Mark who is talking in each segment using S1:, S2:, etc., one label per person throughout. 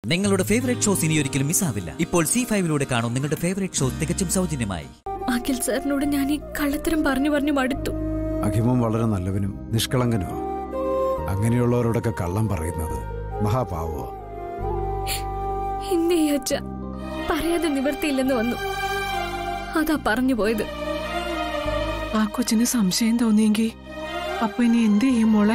S1: നിങ്ങളുടെ favourite shows ഇനി ഒരിക്കലും മിസ്സാവില്ല ഇപ്പോൾ സി ഫൈവിലൂടെ കാണും നിങ്ങളുടെ ഫേവറേറ്റ് ഷോ തികച്ചും സൗജന്യമായി
S2: അഖിൽ സാറിനോട് ഞാൻ ഈ കള്ളത്തരം പറഞ്ഞു പറഞ്ഞു മടുത്തു
S3: അഖിമോൻ വളരെ നല്ലവനും നിഷ്കളങ്കനുമാ അങ്ങനെയുള്ളവരോടൊക്കെ കള്ളം പറയുന്നത് മഹാപാവോ
S2: എന്തേ അച്ഛ പറയാതെ നിവർത്തിയില്ലെന്ന് വന്നു അതാ പറഞ്ഞു പോയത്
S4: ആ കൊച്ചിന് സംശയം തോന്നിയെങ്കിൽ അപ്പൊ ഇനി എന്ത് ചെയ്യും മോളെ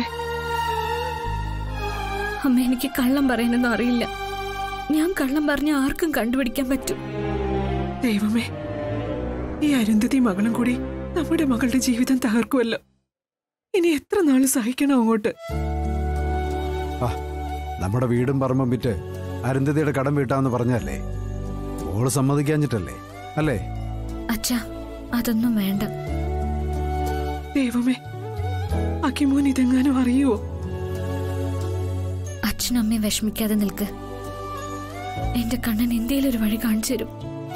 S2: അമ്മ എനിക്ക് കള്ളം പറയാനൊന്നും അറിയില്ല ഞാൻ കള്ളം പറഞ്ഞ ആർക്കും കണ്ടുപിടിക്കാൻ പറ്റും
S4: ദൈവമേ ഈ അരുന്ധതി മകളും കൂടി നമ്മുടെ മകളുടെ ജീവിതം തകർക്കുമല്ലോ ഇനി എത്ര നാള് സഹിക്കണം അങ്ങോട്ട്
S3: ആ നമ്മുടെ വീടും പറമ്പും വിറ്റ് അരുന്ധതിയുടെ കടം വീട്ടാന്ന് പറഞ്ഞല്ലേ മോള് സമ്മതിക്കാഞ്ഞിട്ടല്ലേ അല്ലേ
S2: അച്ഛാ അതൊന്നും വേണ്ട
S4: ദൈവമേ അക്കിമോൻ ഇതെങ്ങാനും അറിയുവോ
S2: അച്ഛനും അമ്മയും വിഷമിക്കാതെ നിൽക്ക് എന്റെ കണ്ണൻ എന്തേലും ഒരു വഴി കാണിച്ചു തരും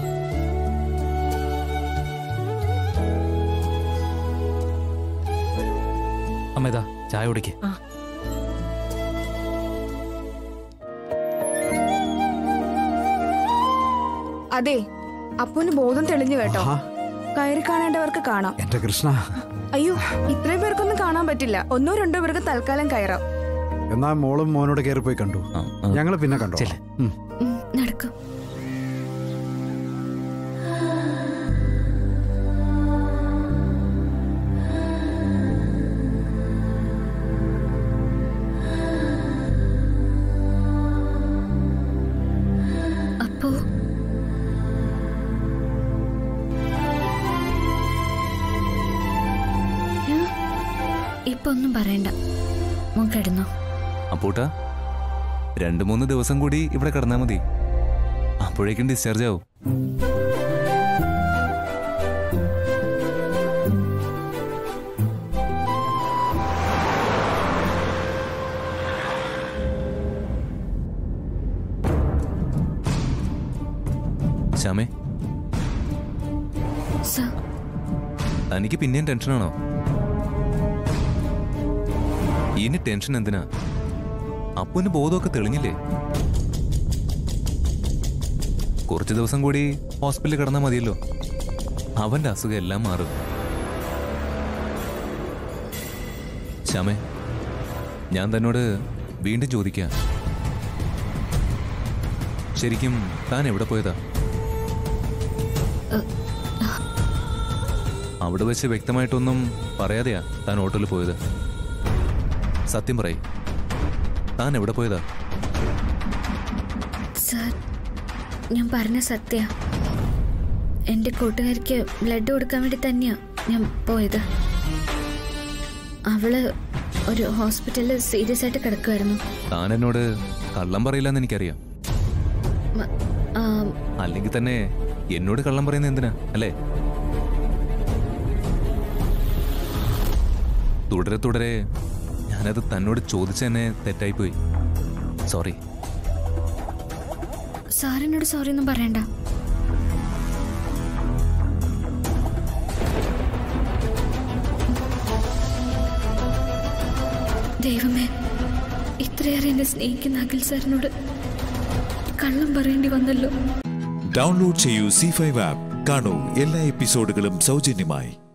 S1: അമ്മ ഇതാ ചായ കുടിക്ക്
S5: അതെ അപ്പുവിന് ബോധം തെളിഞ്ഞു കേട്ടോ
S3: ആഹാ.
S5: കയറി കാണേണ്ടവർക്ക് കാണാം
S3: എന്റെ കൃഷ്ണ
S5: അയ്യോ ഇത്രയും പേർക്കൊന്നും കാണാൻ പറ്റില്ല ഒന്നോ രണ്ടോ പേർക്ക് തൽക്കാലം കയറാം
S3: എന്നാ മോളും മോനോട് കയറി പോയി കണ്ടു
S1: ആ, ആ.
S3: ഞങ്ങള് പിന്നെ കണ്ടോ
S1: ചെല്ല്.
S3: ഉം.
S2: ഉം, നടക്കും അപ്പോ ഏ? ഇപ്പൊ ഒന്നും പറയണ്ട മോൻ കിടന്നോ
S6: അപ്പൂട്ടാ രണ്ടു മൂന്ന് ദിവസം കൂടി ഇവിടെ കിടന്നാ മതി അപ്പോഴേക്കും ഡിസ്ചാർജ് ആവും ശ്യാമേ
S2: സർ
S6: തനിക്ക് പിന്നെയും ടെൻഷനാണോ ഇനി ടെൻഷൻ എന്തിനാ അപ്പുവിന് ബോധമൊക്കെ തെളിഞ്ഞില്ലേ കുറച്ച് ദിവസം കൂടി ഹോസ്പിറ്റലിൽ കിടന്നാൽ മതിയല്ലോ അവന്റെ അസുഖം എല്ലാം മാറും ശ്യാമേ ഞാൻ തന്നോട് വീണ്ടും ചോദിക്കാം ശരിക്കും താൻ എവിടെ പോയതാ അവിടെ വെച്ച് വ്യക്തമായിട്ടൊന്നും പറയാതെയാ താൻ ഹോട്ടലിൽ പോയത് സത്യം പറയ് താൻ എവിടെ പോയതാ
S2: സർ ഞാൻ പറഞ്ഞ സത്യ എൻ്റെ കൂട്ടുകാരിക്ക് ബ്ലഡ് കൊടുക്കാൻ വേണ്ടി തന്നെയാ ഞാൻ പോയത് അവള് ഒരു ഹോസ്പിറ്റലിൽ സീരിയസ് ആയിട്ട് കിടക്കുമായിരുന്നു
S6: താൻ എന്നോട് കള്ളം പറയില്ലെന്ന് എനിക്കറിയാം
S2: മ- ആ,
S6: അല്ലെങ്കിൽ തന്നെ എന്നോട് കള്ളം പറയുന്നത് എന്തിനാ അല്ലേ തുടരെ തുടരെ ഞാനത് തന്നോട് ചോദിച്ച തന്നെ തെറ്റായിപ്പോയി സോറി
S2: സാറിനോട് സോറി ഒന്നും പറയണ്ട ദൈവമേ ഇത്രയേറെ എന്നെ സ്നേഹിക്കുന്ന അഖിൽ സാറിനോട് കള്ളം പറയേണ്ടി വന്നല്ലോ
S7: ഡൗൺലോഡ് ചെയ്യൂ സി ഫൈവ് ആപ്പ് കാണൂ എല്ലാ എപ്പിസോഡുകളും സൗജന്യമായി